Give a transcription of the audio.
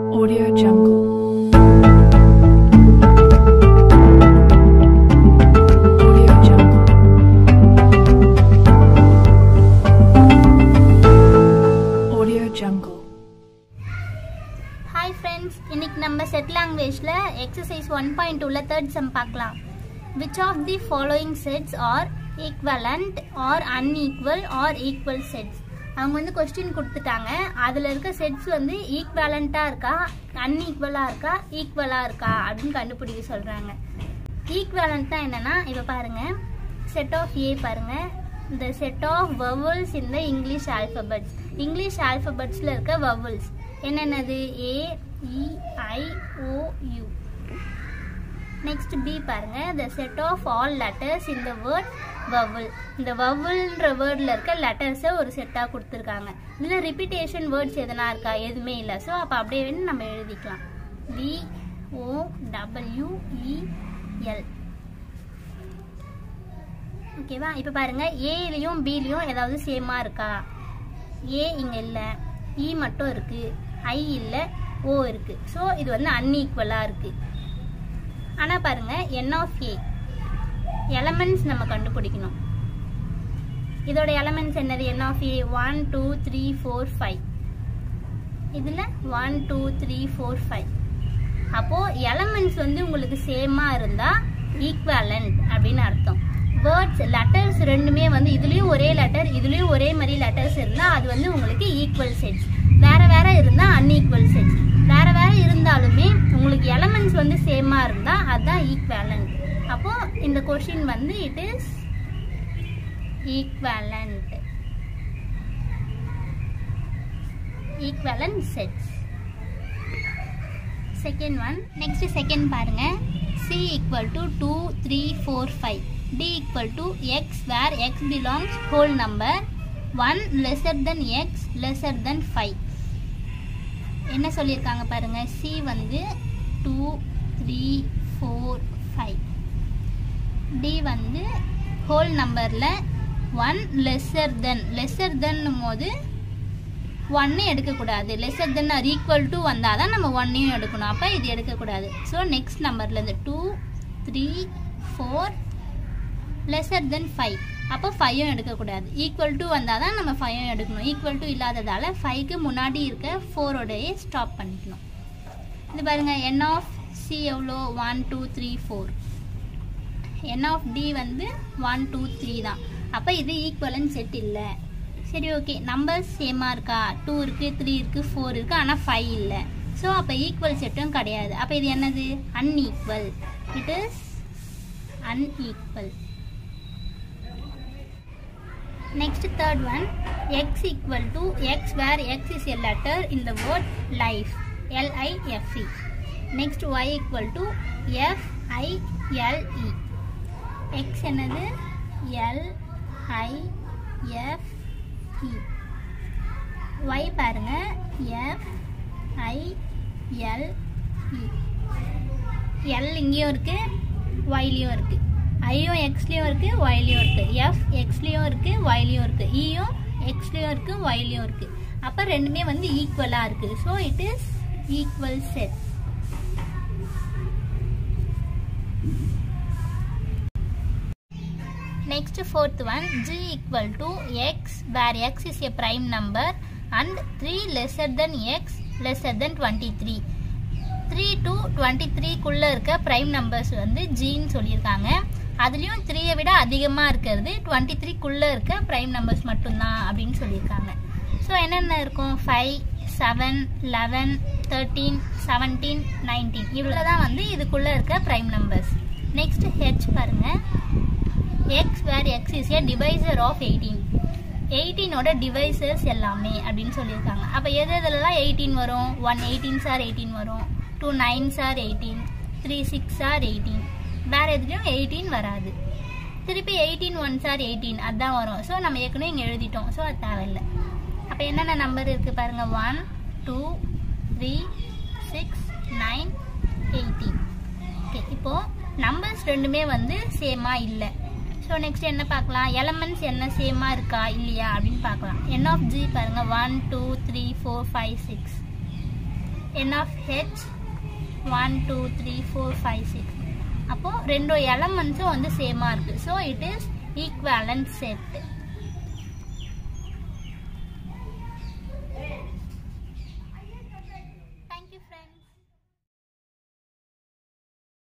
Audio Jungle. Audio Jungle. Audio Jungle. Hi friends இன்னைக்கு நம்ம set லாங்குவேஜில் எக்ஸசைஸ் ஒன் பாயிண்ட் டூவில் தேர்ட் சம் பார்க்கலாம் which of the following sets are equivalent or unequal or equal sets அவங்க வந்து question கொடுத்துட்டாங்க அதில் இருக்க செட்ஸ் வந்து ஈக்வலண்ட்டாக இருக்கா அன்ஈக்குவலாக இருக்கா ஈக்குவலாக இருக்கா அப்படின்னு கண்டுபிடிக்க சொல்கிறாங்க ஈக்வலண்ட்னா என்னன்னா இப்போ பாருங்க செட் ஆஃப் ஏ பாருங்க இந்த செட் ஆஃப் வவல்ஸ் இந்த இங்கிலீஷ் ஆல்பபெட்ஸ் இங்கிலீஷ் ஆல்பபெட்ஸில் இருக்க வவல்ஸ் என்னென்னது A E I O U next B பாருங்க the set of all letters இந்த வேர்ட் வவல் இந்த வவல்ன்ற வேர்டில் இருக்க லெட்டர்ஸை ஒரு செட்டாக கொடுத்துருக்காங்க இதில் ரிப்பீட்டேஷன் வேர்ட்ஸ் எதனா இருக்கா எதுவுமே இல்லை ஸோ அப்போ அப்படியே வேணும் நம்ம எழுதிக்கலாம் V O W E L ஓகேவா இப்போ பாருங்க ஏலையும் பிலையும் ஏதாவது சேமா இருக்கா ஏ இங்க இல்ல இ மட்டும் இருக்கு ஐ இல்ல ஓ இருக்கு ஸோ இது வந்து அன்ஈக்குவலா இருக்கு ஆனா பாருங்க என் ஆஃப் ஏ எலமெண்ட்ஸ் நம்ம கண்டுபிடிக்கணும் இதோட எலமெண்ட்ஸ் என்னது n of A one two three four five இதுல one two three four five அப்போ எலமெண்ட்ஸ் வந்து உங்களுக்கு சேமா இருந்தா ஈக்வலண்ட் அப்படின்னு அர்த்தம் வேர்ட்ஸ் லெட்டர்ஸ் ரெண்டுமே வந்து இதுலயும் ஒரே லெட்டர் இதுலயும் ஒரே மாதிரி லெட்டர்ஸ் இருந்தா அது வந்து உங்களுக்கு ஈக்குவல் செட்ஸ் வேற வேற இருந்தா அன்ஈக்குவல் செட்ஸ் வேற வேற இருந்தாலுமே உங்களுக்கு எலமெண்ட்ஸ் வந்து சேமா இருந்தா அதுதான் ஈக்வலண்ட் அப்போ இந்த கொஷின் வந்து it is equivalent equivalent sets second one next second பாருங்க C equal to two three four five D equal to X where X belongs whole number one lesser than X lesser than five என்ன சொல்லியிருக்காங்க பாருங்க C வந்து two three four five D வந்து whole நம்பரில் one lesser than lesser தென்னும் போது ஒன்னு எடுக்கக்கூடாது lesser than or equal to வந்தால் தான் நம்ம ஒன்னையும் எடுக்கணும் அப்போ இது எடுக்கக்கூடாது ஸோ நெக்ஸ்ட் நம்பர்லேருந்து two three four lesser than five அப்போ ஃபைவும் எடுக்கக்கூடாது ஈக்குவல் டு வந்தால் தான் நம்ம ஃபைவும் எடுக்கணும் ஈக்குவல் டு இல்லாததால் ஃபைவ்க்கு முன்னாடி இருக்க ஃபோரோடையே ஸ்டாப் பண்ணிக்கணும் இது பாருங்கள் என் ஆஃப் சி எவ்வளோ one two three four n of D வந்து ஒன் டூ த்ரீ தான் அப்போ இது ஈக்குவலன் செட் இல்லை சரி ஓகே நம்பர்ஸ் சேமாக இருக்கா டூ இருக்குது த்ரீ இருக்குது ஃபோர் இருக்குது ஆனால் ஃபைவ் இல்லை ஸோ அப்போ ஈக்குவல் செட்டும் கிடையாது அப்போ இது என்னது unequal it is unequal next third one X equal to X where X is a letter in the word life L I F E next Y equal to F I L E X என்னது L I F E Y பாருங்க F I L E L இங்கேயும் இருக்கு ஒய்லேயும் இருக்கு ஐயும் எக்ஸ்லேயும் இருக்கு ஒய்லேயும் இருக்கு F எக்ஸ்லேயும் இருக்கு ஒய்லேயும் இருக்கு இயும் எக்ஸ்லேயும் இருக்கு ஒய்லேயும் இருக்கு அப்போ ரெண்டுமே வந்து ஈக்குவலாக இருக்கு so it is equal set Next fourth one g equal to x where x is a prime number and 3 lesser than x lesser than 23. 3 to 23 குள்ள இருக்க prime numbers வந்து gன்னு சொல்லியிருக்காங்க அதுலேயும் த்ரீயை விட அதிகமாக இருக்கிறது டுவெண்ட்டி த்ரீ குள்ளே இருக்க ப்ரைம் நம்பர்ஸ் மட்டும்தான் அப்படின்னு சொல்லியிருக்காங்க ஸோ என்னென்ன இருக்கும் five seven eleven thirteen seventeen nineteen இவ்வளோ தான் வந்து இதுக்குள்ளே இருக்க ப்ரைம் நம்பர்ஸ் நெக்ஸ்ட் ஹெச் பாருங்கள் X where X is a divisor of eighteen எயிட்டீனோட டிவைசர்ஸ் எல்லாமே அப்படின்னு சொல்லியிருக்காங்க அப்போ எது எதுலலாம் எயிட்டீன் வரும் ஒன் எயிட்டீன் சார் எயிட்டீன் வரும் two nine sir eighteen three six sir eighteen வேறு எதுலையும் எயிட்டீன் வராது திருப்பி எயிட்டீன் ஒன் சார் எயிட்டீன் அதுதான் வரும் ஸோ நம்ம ஏற்கனவே இங்கே எழுதிட்டோம் ஸோ அது தேவையில்லை அப்போ என்னென்ன நம்பர் இருக்குது பாருங்கள் one two three six nine eighteen okay இப்போது நம்பர்ஸ் ரெண்டுமே வந்து சேமாக இல்லை ஸோ நெக்ஸ்ட் என்ன பார்க்கலாம் எலமெண்ட்ஸ் என்ன சேமாக இருக்கா இல்லையா அப்படின்னு பார்க்கலாம் என் ஆஃப் ஜி பாருங்கள் one two three four five six n of H one two three four five six அப்போது ரெண்டு எலமெண்ட்ஸும் வந்து சேமாக இருக்குது so it is equivalent set